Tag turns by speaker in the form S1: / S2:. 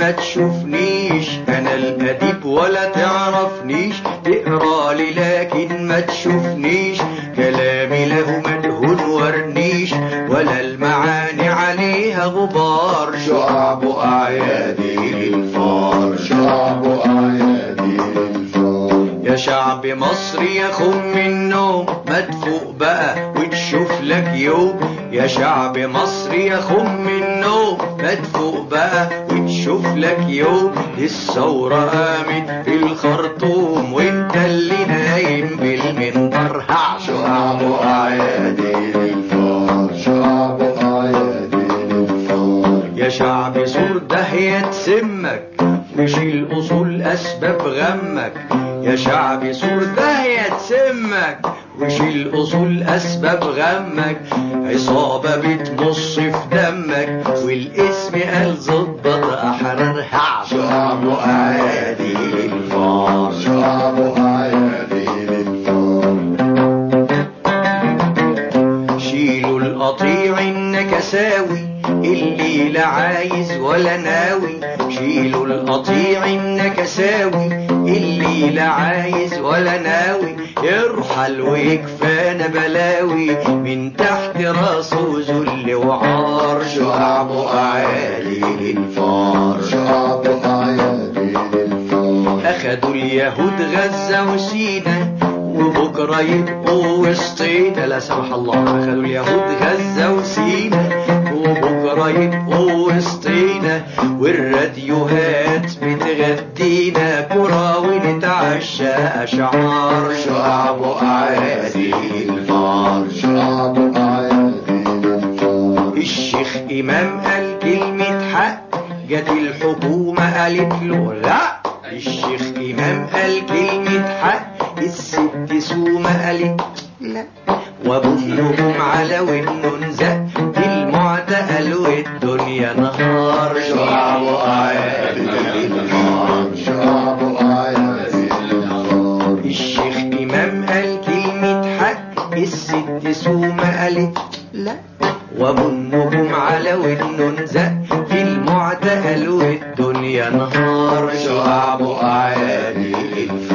S1: ما تشوفنيش انا الاديب ولا تعرفنيش تقرا لي لكن ما تشوفنيش كلامي له مدهون ورنيش ولا المعاني عليها غبار
S2: شعب أعيادي للفار شعب أعيادي للفار
S1: يا شعب مصر يا خم النوم ما تفوق بقى وتشوف لك يوم يا شعب مصر يا خم النوم ما تفوق بقى وتشوف لك يوم الثورة قامت في الخرطوم وانت اللي نايم بالمنبر هعشو
S2: شعب أعيادي للفار شعب أعيادي للفار
S1: يا شعب سور دهية سمك وشيل أصول أسباب غمك يا شعب سور دهية سمك وشيل أصول أسباب غمك عصابة بتمص في دمك والاسم قال ظبط أحرار هعشو
S2: شعب أعيادي للفار شعب أعيادي للفار
S1: شيلوا القطيع النكساوي اللي لا عايز ولا ناوي شيلوا القطيع النكساوي اللي لا عايز ولا ناوي يرحل ويكفانا بلاوي من تحت راسه ذل وعار
S2: شعب أعيادي للفار شعب أعيادي للفار
S1: اخدوا اليهود غزة وسينا وبكرة يبقوا وسطينا لا سمح الله اخدوا اليهود غزة وسينا وبكرة يبقوا وسطينا والراديوهات بتغدينا كرة ونتعشى اشعار
S2: شعب أعيادي للفار شعب أعيادي للفار
S1: الشيخ امام قال كلمة حق جت الحكومة قالت له لا الشيخ امام قال كلمة حق الست سومة قالت لا وابنهم على والننزق في المعتقل والدنيا نهار
S2: شعب أعيادي للفار شعب أعيادي للفار
S1: الشيخ امام قال كلمة حق الست سومة قالت لا وبنهم على والننزق في المعتقل والدنيا نهار
S2: شعب أعيادي للفار